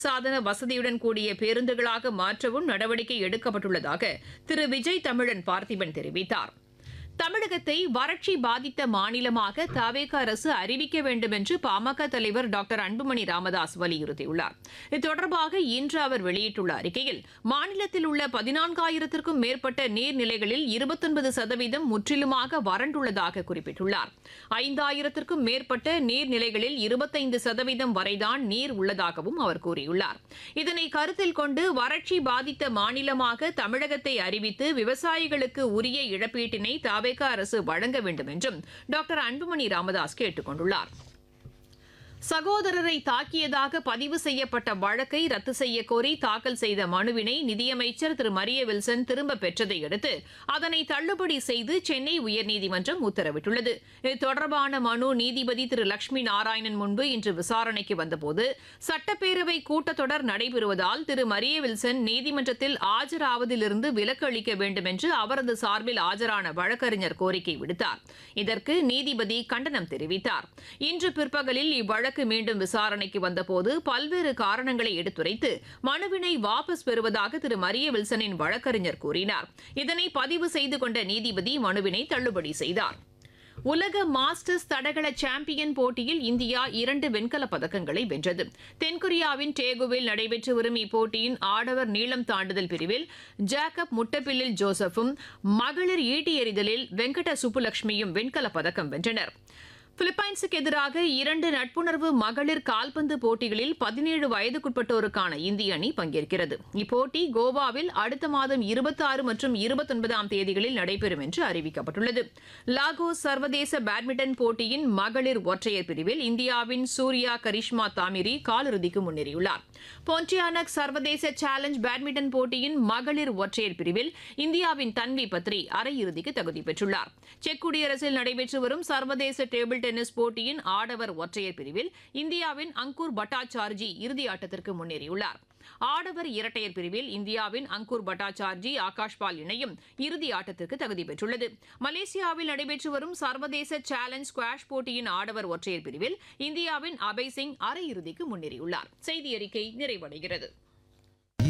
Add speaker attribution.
Speaker 1: சாதன வசதியுடன் கூடிய பேருந்துகளாக மாற்றவும் நடவடிக்கை எடுக்கப்பட்டுள்ளதாக திரு விஜய் தமிழன் பார்த்திபன் தெரிவித்தார் தமிழகத்தை வறட்சி பாதித்த மாநிலமாக தவேக அரசு அறிவிக்க வேண்டும் என்று பாமக தலைவர் டாக்டர் அன்புமணி ராமதாஸ் வலியுறுத்தியுள்ளார் இது தொடர்பாக இன்று அவர் வெளியிட்டுள்ள அறிக்கையில் மாநிலத்தில் உள்ள பதினான்காயிரத்திற்கும் மேற்பட்ட நீர்நிலைகளில் இருபத்தொன்பது சதவீதம் முற்றிலுமாக வறண்டுள்ளதாக குறிப்பிட்டுள்ளார் ஐந்தாயிரத்திற்கும் மேற்பட்ட நீர்நிலைகளில் இருபத்தைந்து சதவீதம் வரைதான் நீர் உள்ளதாகவும் அவர் கூறியுள்ளார் இதனை கருத்தில் கொண்டு வறட்சி பாதித்த மாநிலமாக தமிழகத்தை அறிவித்து விவசாயிகளுக்கு உரிய இழப்பீட்டினை தாவேக அரசு வழங்க வேண்டும் என்றும் டாக்டர் அன்புமணி ராமதாஸ் கேட்டுக் கொண்டுள்ளார் சகோதரரை தாக்கியதாக பதிவு செய்யப்பட்ட வழக்கை ரத்து செய்ய கோரி தாக்கல் செய்த மனுவினை நிதியமைச்சர் திரு மரிய வில்சன் திரும்ப பெற்றதை அடுத்து அதனை தள்ளுபடி செய்து சென்னை உயர்நீதிமன்றம் உத்தரவிட்டுள்ளது இது தொடர்பான மனு நீதிபதி திரு லட்சுமி நாராயணன் முன்பு இன்று விசாரணைக்கு வந்தபோது சட்டப்பேரவை கூட்டத்தொடர் நடைபெறுவதால் திரு மரிய வில்சன் நீதிமன்றத்தில் ஆஜராவதிலிருந்து விலக்கு அளிக்க வேண்டும் என்று அவரது சார்பில் ஆஜரான வழக்கறிஞர் கோரிக்கை விடுத்தார் இதற்கு நீதிபதி கண்டனம் தெரிவித்தார் இன்று பிற்பகலில் இவ்வழக்கு மீண்டும் விசாரணைக்கு வந்தபோது பல்வேறு காரணங்களை எடுத்துரைத்து மனுவினை வாபஸ் பெறுவதாக திரு மரிய வில்சனின் வழக்கறிஞர் கூறினார் இதனை பதிவு செய்து கொண்ட நீதிபதி மனுவினை தள்ளுபடி செய்தார் உலக மாஸ்டர்ஸ் தடகள சாம்பியன் போட்டியில் இந்தியா இரண்டு வெண்கலப் பதக்கங்களை வென்றது தென்கொரியாவின் டேகுவில் நடைபெற்று வரும் இப்போட்டியின் ஆடவர் நீளம் தாண்டுதல் பிரிவில் ஜாக்கப் முட்டப்பில்லில் ஜோசப்பும் மகளிர் ஈட்டி எறிதலில் வெங்கட சுப்புலட்சுமியும் வெண்கலப் பதக்கம் வென்றனர் பிலிப்பைன்ஸுக்கு எதிராக இரண்டு நட்புணர்வு மகளிர் கால்பந்து போட்டிகளில் பதினேழு வயதுக்குட்பட்டோருக்கான இந்திய அணி பங்கேற்கிறது இப்போட்டி கோவாவில் அடுத்த மாதம் இருபத்தி ஆறு மற்றும் இருபத்தொன்பதாம் தேதிகளில் நடைபெறும் என்று அறிவிக்கப்பட்டுள்ளது லாகோஸ் சர்வதேச பேட்மிண்டன் போட்டியின் மகளிர் ஒற்றையர் பிரிவில் இந்தியாவின் சூர்யா கரிஷ்மா தாமிரி காலிறுதிக்கு முன்னேறியுள்ளார் போன்டியானக் சர்வதேச சேலஞ்ச் பேட்மிண்டன் போட்டியின் மகளிர் ஒற்றையர் பிரிவில் இந்தியாவின் தன்வி பத்ரி அரையிறுதிக்கு தகுதி பெற்றுள்ளார் செக் குடியரசில் நடைபெற்று வரும் சர்வதேச டேபிள் டென்னிஸ் போட்டியின் ஆடவர் ஒற்றையர் பிரிவில் இந்தியாவின் அங்கூர் பட்டாச்சார்ஜி இறுதி ஆட்டத்திற்கு முன்னேறியுள்ளார் ஆடவர் இரட்டையர் பிரிவில் இந்தியாவின் அங்கூர் பட்டாச்சார்ஜி ஆகாஷ்பால் இணையும் இறுதி ஆட்டத்திற்கு தகுதி பெற்றுள்ளது மலேசியாவில் நடைபெற்று வரும் சர்வதேச சேலஞ்ச் ஸ்குவாஷ் போட்டியின் ஆடவர் ஒற்றையர் பிரிவில் இந்தியாவின் அபய் சிங் அரையிறுதிக்கு முன்னேறியுள்ளார் செய்தி அறிக்கை நிறைவடைகிறது